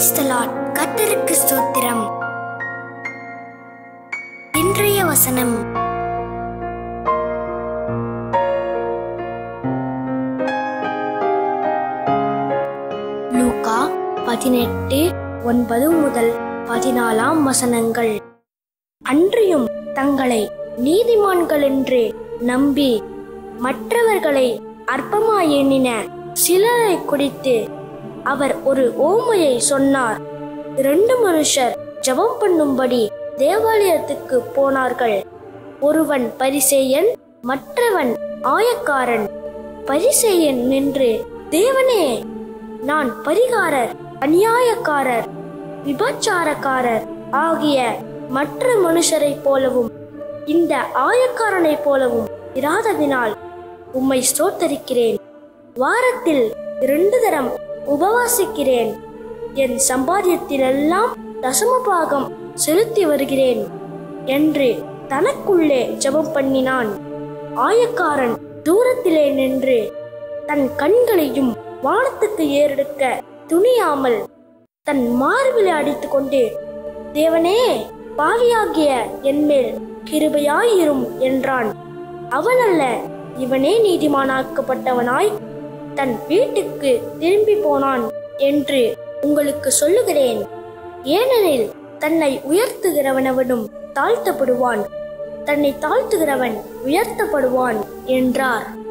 Praise the Lord. கர்த்தருக்கு ஸ்தோத்திரம் இன்றைய வசனம் லூகா பதினெட்டு ஒன்பது முதல் பதினாலாம் வசனங்கள் அன்றியும் தங்களை நீதிமான்கள் என்று நம்பி மற்றவர்களை அற்பமாய் எண்ணின சிலரை குறித்து அவர் ஒரு ஓமையை சொன்னார் இரண்டு மனுஷர் ஜெபம் பண்ணும்படி தேவாலயத்துக்கு போனார்கள் ஒருவன் பரிசேயன் மற்றவன் ஆயக்காரன் பரிசேயன் நின்று தேவனே நான் பரிகாரர் அநியாயக்காரர் விபச்சாரக்காரர் ஆகிய மற்ற மனுஷரைப் போலவும் இந்த ஆயக்காரனைப் போலவும் இராததினால் உம்மை ஸ்தோத்தரிக்கிறேன் வாரத்தில் இரண்டு தரம் உபவாசிக்கிறேன் என் சம்பாத்தியத்திலெல்லாம் தசமபாகம் செலுத்தி வருகிறேன் என்று தனக்குள்ளே ஜெபம் பண்ணினான் ஆயக்காரன் தூரத்திலே நின்று தன் கண்களையும் வானத்துக்கு ஏறெடுக்க துணியாமல் தன் மார்பிலை அடித்துக்கொண்டு தேவனே பாவியாகிய என்மேல் கிருபையாயிரும் என்றான் அவனல்ல இவனே நீதிமானாக்கப்பட்டவனாய் தன் வீட்டுக்கு திரும்பி போனான் என்று உங்களுக்கு சொல்லுகிறேன் ஏனெனில் தன்னை உயர்த்துகிறவனவனும் தாழ்த்தப்படுவான் தன்னை தாழ்த்துகிறவன் உயர்த்தப்படுவான் என்றார்